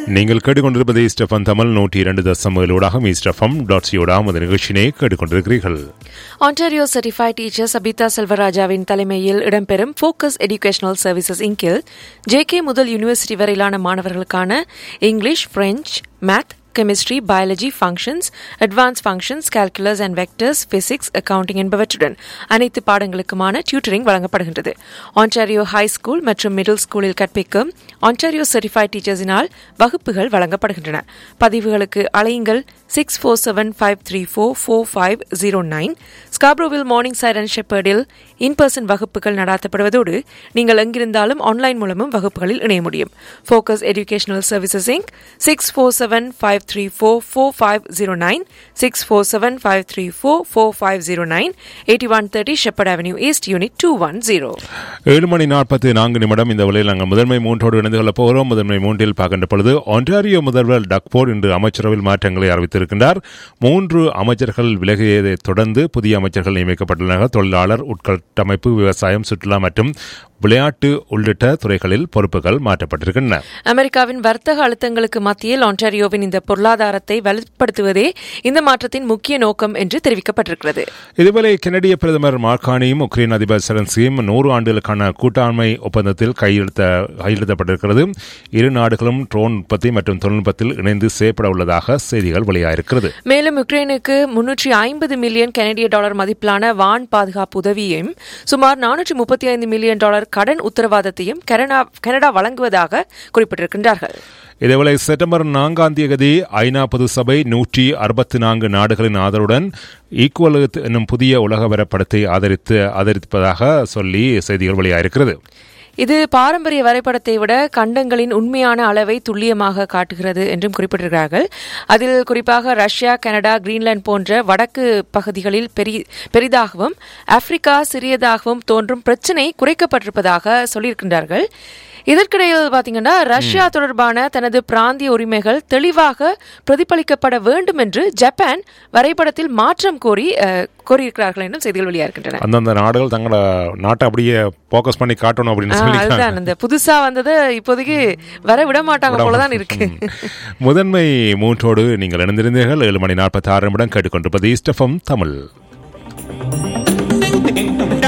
நீங்கள் கேட்டுக்கொண்டிருப்பது ஸ்டெஃபன் தமிழ் நூற்றி இரண்டு தசம் ஏழோடாக ஸ்டெஃபம் டாட் சியோடாம் அந்த நிகழ்ச்சியினை கேட்டுக்கொண்டிருக்கிறீர்கள் ஆன்டாரியோ சர்டிஃபைட் டீச்சர் சபிதா செல்வராஜாவின் தலைமையில் இடம்பெறும் ஃபோக்கஸ் எஜுகேஷனல் சர்வீசஸ் இங்கில் ஜேகே முதல் யூனிவர்சிட்டி வரையிலான மாணவர்களுக்கான English French math chemistry biology functions advance functions calculus and vectors physics accounting என்பவற்றுடன் அனைத்து பாடங்களுக்குமான டியூட்டரிங் வழங்கப்படுகின்றது ஆன்டாரியோ ஹை ஸ்கூல் மற்றும் மிடில் ஸ்கூலில் கற்பிக்கும் ஆன்டாரியோ சர்டிஃபைட் டீச்சர்ஸினால் வகுப்புகள் வழங்கப்படுகின்றன பதிவுகளுக்கு அலையுங்கள் six four seven five three four four five zero nine ஸ்காப்ரோவில் மார்னிங் சைட் அண்ட் ஷெப்பர்டில் இன் பர்சன் வகுப்புகள் நடாத்தப்படுவதோடு நீங்கள் எங்கிருந்தாலும் ஆன்லைன் மூலமும் வகுப்புகளில் இணைய முடியும் focus educational services Inc six four seven five three four four five zero nine six four seven five three four four five zero nine eighty one thirty Sheppard avenue east unit two one zero ஏழு மணி நாற்பத்தி நான்கு நிமிடம் இந்த வேளையில் நாங்கள் முதன்மை மூன்றோடு இணைந்து கொள்ளப் போகிறோம் முதன்மை மூன்றில் பார்க்கின்ற பொழுது ஒன்டாரியோ முதல்வர் டக்போர்ட் இன்று அமைச்சரவையில் மாற்றங்களை அறிவித்திருக்கின்றார் மூன்று அமைச்சர்கள் விலகியதைத் தொடர்ந்து புதிய அமைச்சர்கள் நியமிக்கப்பட்டுள்ளனர் தொழிலாளர் உட்கட்டமைப்பு விவசாயம் சுற்றுலா மற்றும் விளையாட்டு உள்ளிட்ட துறைகளில் பொறுப்புகள் மாற்றப்பட்டிருக்கின்றன அமெரிக்காவின் வர்த்தக அழுத்தங்களுக்கு மத்தியில் ஆன்டாரியோவின் இந்த பொருளாதாரத்தை வலுப்படுத்துவதே இந்த மாற்றத்தின் முக்கிய நோக்கம் என்று தெரிவிக்கப்பட்டிருக்கிறது இதுவேளை கெனடிய பிரதமர் மார்கானியும் உக்ரைன் அதிபர் செலன்சியும் நூறு ஆண்டுகளுக்கான கூட்டாண்மை ஒப்பந்தத்தில் கையெழுத்த கையெழுத்தப்பட்டிருக்கிறது இரு நாடுகளும் ட்ரோன் உற்பத்தி மற்றும் தொழில்நுட்பத்தில் இணைந்து செயற்பட உள்ளதாக செய்திகள் வெளியாயிருக்கிறது மேலும் யுக்ரைனுக்கு முன்னூற்றி ஐம்பது மில்லியன் கனடிய டாலர் மதிப்பிலான வான் பாதுகாப்பு உதவியையும் சுமார் நானூற்றி முப்பத்தி ஐந்து மில்லியன் டாலர் கடன் உத்தரவாதத்தையும் கனடா கனடா வழங்குவதாக குறிப்பிட்டிருக்கின்றார்கள் இதேவேளை செப்டம்பர் நான்காம் தேதி ஐநா பொது சபை நூற்றி அறுபத்தி நான்கு நாடுகளின் ஆதரவுடன் ஈக்குவல் என்னும் புதிய உலக வரைபடத்தை ஆதரித்து ஆதரிப்பதாக சொல்லி செய்திகள் வெளியாயிருக்கிறது இது பாரம்பரிய வரைபடத்தை விட கண்டங்களின் உண்மையான அளவை துல்லியமாக காட்டுகிறது என்றும் குறிப்பிட்டிருக்கிறார்கள் அதில் குறிப்பாக ரஷ்யா கனடா கிரீன்லாந்து போன்ற வடக்கு பகுதிகளில் பெரிதாகவும் ஆப்பிரிக்கா சிறியதாகவும் தோன்றும் பிரச்சினை குறைக்கப்பட்டிருப்பதாக சொல்லியிருக்கின்றார்கள் இதற்கிடையில் பாத்தீங்கன்னா ரஷ்யா தொடர்பான தனது பிராந்திய உரிமைகள் தெளிவாக பிரதிபலிக்கப்பட வேண்டும் என்று ஜப்பான் வரைபடத்தில் மாற்றம் கோரி கோரியிருக்கிறார்கள் என்றும் செய்திகள் வெளியாகின்றன அந்தந்த நாடுகள் தங்களோட நாட்டை அப்படியே போக்கஸ் பண்ணி காட்டணும் அப்படின்னு சொல்லி அதுதான் அந்த புதுசா வந்தது இப்போதைக்கு வர விட மாட்டாங்க போலதான் இருக்கு முதன்மை மூன்றோடு நீங்கள் இணைந்திருந்தீர்கள் ஏழு மணி நாற்பத்தி ஆறு நிமிடம் கேட்டுக்கொண்டிருப்பது இஸ்டஃபம் தமிழ்